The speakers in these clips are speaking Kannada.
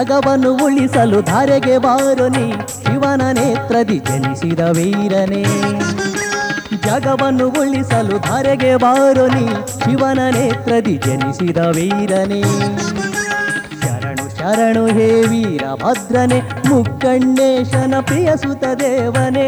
ಜಗವನ್ನು ಉಳಿಸಲು ಧಾರೆಗೆ ಬಾರು ನೀ ಶಿವನ ನೇತ್ರದಿ ಜನಿಸಿದ ವೀರನೇ ಜಗವನ್ನು ಉಳಿಸಲು ಧಾರೆಗೆ ಬಾರು ನೀ ಶಿವನ ನೇತ್ರದಿ ಜನಿಸಿದ ವೀರನೇ ಶರಣು ಶರಣು ಹೇ ವೀರ ಭದ್ರನೆ ಮುಕ್ಕಣ್ಣೇಶನ ಪ್ರಿಯ ಸುತ ದೇವನೇ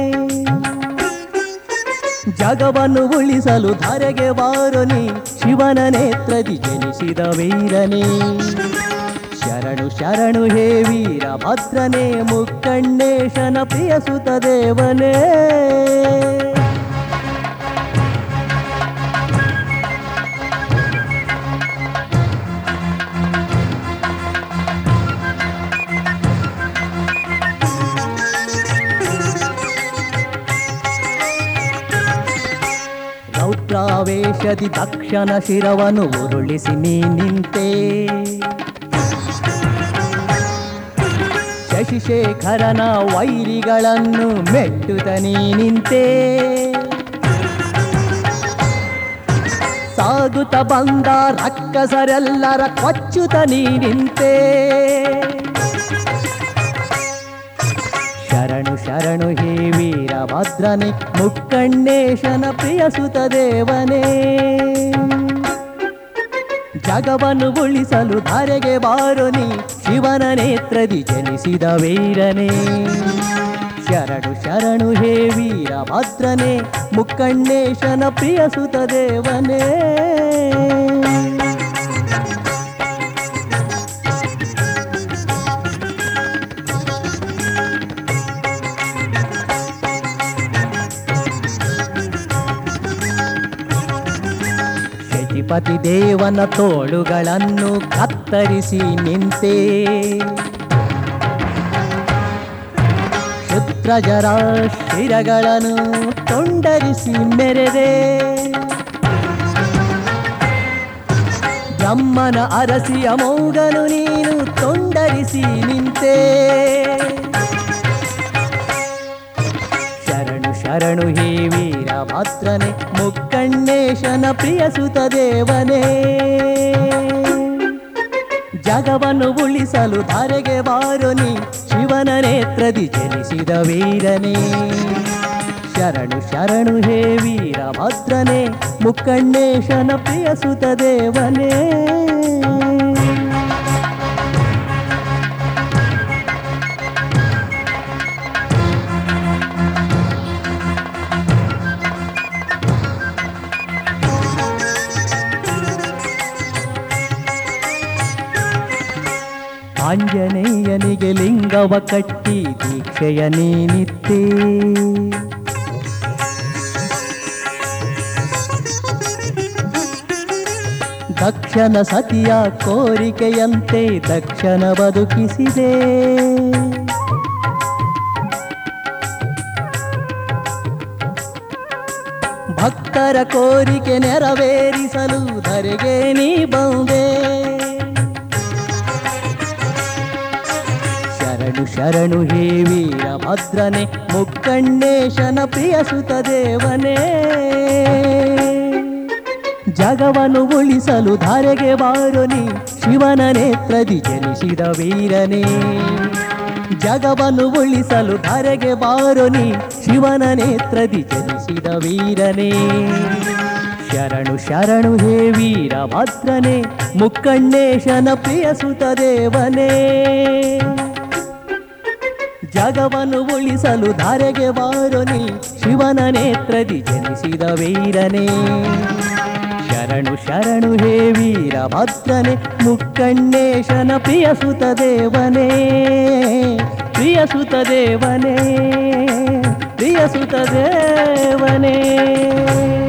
ಜಗವನ್ನು ಉಳಿಸಲು ಧಾರೆಗೆ ಬಾರು ನೀ ಶಿವನ ನೇತ್ರದಿ ಜನಿಸಿದ ವೀರನೇ ಶರಣು ಶರಣು ಹೇ ವೀರ ಭದ್ರನೇ ಮುಕ್ಕಣ್ಣೇಶನ ಪ್ರಿಯ ಸುತ ದೇವನೇ ರೌದ್ರಾವೇಶದಿ ದಕ್ಷನ ಶಿರವನು ಉರುಳಿಸಿ ನೀ ನಿಂತೆ ಶಶಿಶೇಖರನ ವೈರಿಗಳನ್ನು ಮೆಟ್ಟುತ್ತ ನೀ ನಿಂತೆ ಸಾಗುತ್ತ ಬಂದ ರಕ್ಕಸರೆಲ್ಲರ ಕೊಚ್ಚುತ್ತ ನೀ ನಿಂತೆ ಶರಣು ಶರಣು ಹೇ ವೀರ ಭದ್ರನೆ ಮುಕ್ಕಣ್ಣೇಶನ ಪ್ರಿಯ ಸುತ ದೇವನೇ ಜಗವನ್ನು ಉಳಿಸಲು ಧಾರೆಗೆ ಬಾರು ನೀ ಶಿವನ ನೇತ್ರದಿ ಜನಿಸಿದ ವೀರನೇ ಶರಣು ಶರಣು ಹೇ ವೀರ ಭದ್ರನೆ ಮುಕ್ಕಣ್ಣೇಶನ ಪ್ರಿಯ ಸುತ ದೇವನೇ ಶಚಿಪತಿ ದೇವನ ತೋಳುಗಳನ್ನು ಕತ್ತರಿಸಿ ನಿಂತೆ ಶುತ್ರಜರ ಶಿರಗಳನ್ನು ತೊಂಡರಿಸಿ ಮೆರೆದೆ ಬ್ರಹ್ಮನ ಅರಸಿಯ ಮೌಗನು ನೀನು ತೊಂಡರಿಸಿ ನಿಂತೆ ಶರಣು ಶರಣು ಹೇ ವೀರ ಭದ್ರನೆ ಮುಕ್ಕಣ್ಣೇಶನ ಪ್ರಿಯ ಸುತ ದೇವನೇ ಜಗವನ್ನು ಉಳಿಸಲು ಧಾರೆಗೆ ಬಾರು ನೀ ಶಿವನ ನೇತ್ರದಿ ಜನಿಸಿದ ವೀರನೇ ಶರಣು ಶರಣು ಹೇ ವೀರ ಭದ್ರನೆ ಮುಕ್ಕಣ್ಣೇಶನ ಪ್ರಿಯ ಸುತ ದೇವನೇ ಆಂಜನೇಯನಿಗೆ ಲಿಂಗವ ಕಟ್ಟಿ ದೀಕ್ಷೆಯ ನೀನಿತ್ತೇ ದಕ್ಷನ ಸತಿಯ ಕೋರಿಕೆಯಂತೆ ದಕ್ಷನ ಬದುಕಿಸಿದೆ ಭಕ್ತರ ಕೋರಿಕೆ ನೆರವೇರಿಸಲು ಧರೆಗೆ ನೀ ಬಂದೆ ಶರಣು ಶರಣು ಹೇ ವೀರ ಭದ್ರನೆ ಮುಕ್ಕಣ್ಣೇಶನ ಪ್ರಿಯ ಸುತ ದೇವನೇ ಜಗವನ್ನು ಉಳಿಸಲು ಧಾರೆಗೆ ಬಾರು ನೀ ಶಿವನ ನೇತ್ರದಿ ಜನಿಸಿದ ವೀರನೇ ಜಗವನ್ನು ಉಳಿಸಲು ಧಾರೆಗೆ ಬಾರು ನೀ ಶಿವನ ನೇತ್ರದಿ ಜನಿಸಿದ ವೀರನೇ ಶರಣು ಶರಣು ಹೇ ವೀರ ಭದ್ರನೆ ಮುಕ್ಕಣ್ಣೇಶನ ಪ್ರಿಯ ಸುತ ದೇವನೇ ಜಗವನ್ನು ಉಳಿಸಲು ಧಾರೆಗೆ ಬಾರು ನೀ ಶಿವನ ನೇತ್ರದಿ ಜನಿಸಿದ ವೀರನೇ ಶರಣು ಶರಣು ಹೇ ವೀರ ಭದ್ರನೆ ಮುಕ್ಕಣ್ಣೇಶನ ಪ್ರಿಯ ಸುತ ದೇವನೇ ಪ್ರಿಯ ಸುತ ದೇವನೇ ಪ್ರಿಯ ಸುತ ದೇವನೇ